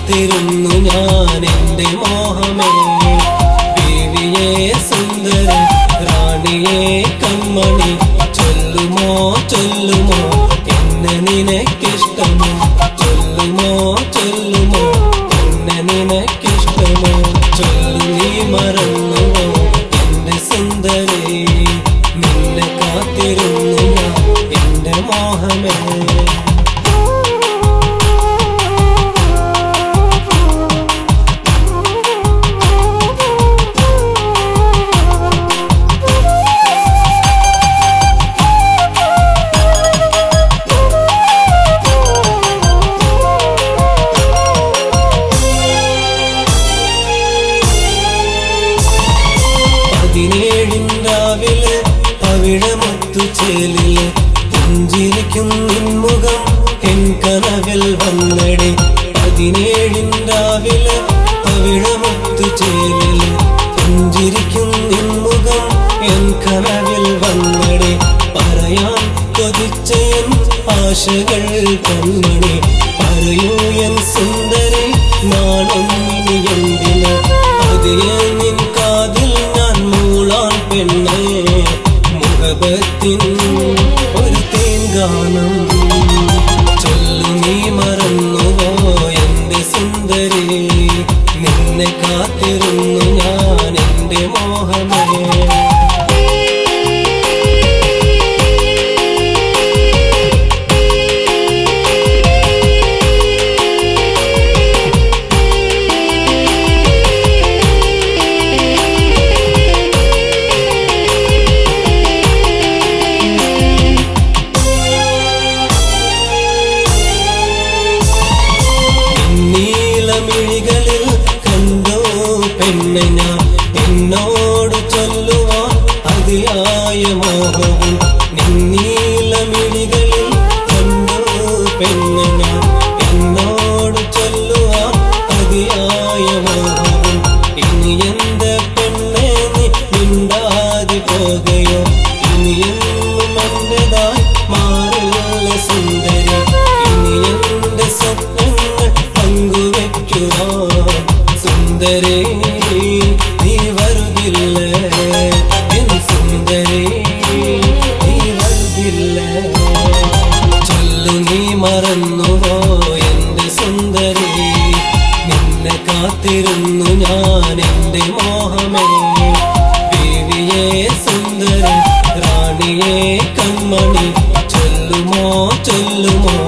കാത്തിരുന്നു ഞാൻ എന്റെ മോഹമേ ദേവിയെ സുന്ദര റാണിയെ കൺമണി ചൊല്ലുമോ ചൊല്ലുമോ എന്നെ നിനക്കിഷ്ടമോ ചൊല്ലുമോ ചൊല്ലുമോ എന്നെ നിനക്കിഷ്ടമോ ചൊല്ലു നീ മറന്നുവോ എന്റെ സുന്ദരേ നിന്നെ കാത്തിരുന്നു ഞാൻ എന്റെ മോഹമേ പതിനേഴിൻ രാവിലെ പവിഴമൊത്തു ചേലില് പുഞ്ചിരിക്കും നിൻമുഖം എൻ കനവിൽ വന്നടി പതിനേഴിൻ രാവിലെ പവിഴമൊത്തു ചേലില് പുഞ്ചിരിക്കും നിൻമുഖം എൻ കനവിൽ വന്നടി പറയാൻ കൊതിച്ച എൻ ആശകൾ കൺമണി പറയൂ എൻ സുന്ദരി നാണം ഇനി എന്തിന് അതിയെ നിൻ കാതിൽ ഞാൻ മൂളാൻ പെണ്ണേ മുഖപത്തിൻ ഒരു തേങ്കാനം ചൊല്ലു നീ മറന്നുവോ എന്റെ സുന്ദരി നിന്നെ കാത്തിരുന്നു ഞാൻ എന്റെ മോഹമേ നീലമിഴികളിൽ കണ്ടോ പെണ്ണെ ഞാൻ എന്നോട് ചൊല്ലുവാൻ അതിയായ മോഹവും നീലമിഴികളിൽ കണ്ടോ പെണ്ണെ ഞാൻ എന്നോട് ചൊല്ലുവാൻ അതിയായ മോഹവും ഇനി എന്റെ പെണ്ണെ നീ മിണ്ടാതെ പോകയോ ഇനി എന്നും എന്റേതായി മാറില്ല സുന്ദരി ഇനി എന്റെ സ്വപ്നങ്ങൾ പങ്കുവെക്കുവാൻ സുന്ദരി നീ വരുകില്ല എൻ സുന്ദരി നീ വരുകില്ല ചൊല്ലു നീ മറന്നുവോ എന്റെ സുന്ദരി നിന്നെ കാത്തിരുന്നു ഞാൻ എന്റെ മോഹമേ ദേവിയെ സുന്ദര റാണിയെ കൺമണി ചൊല്ലുമോ ചൊല്ലുമോ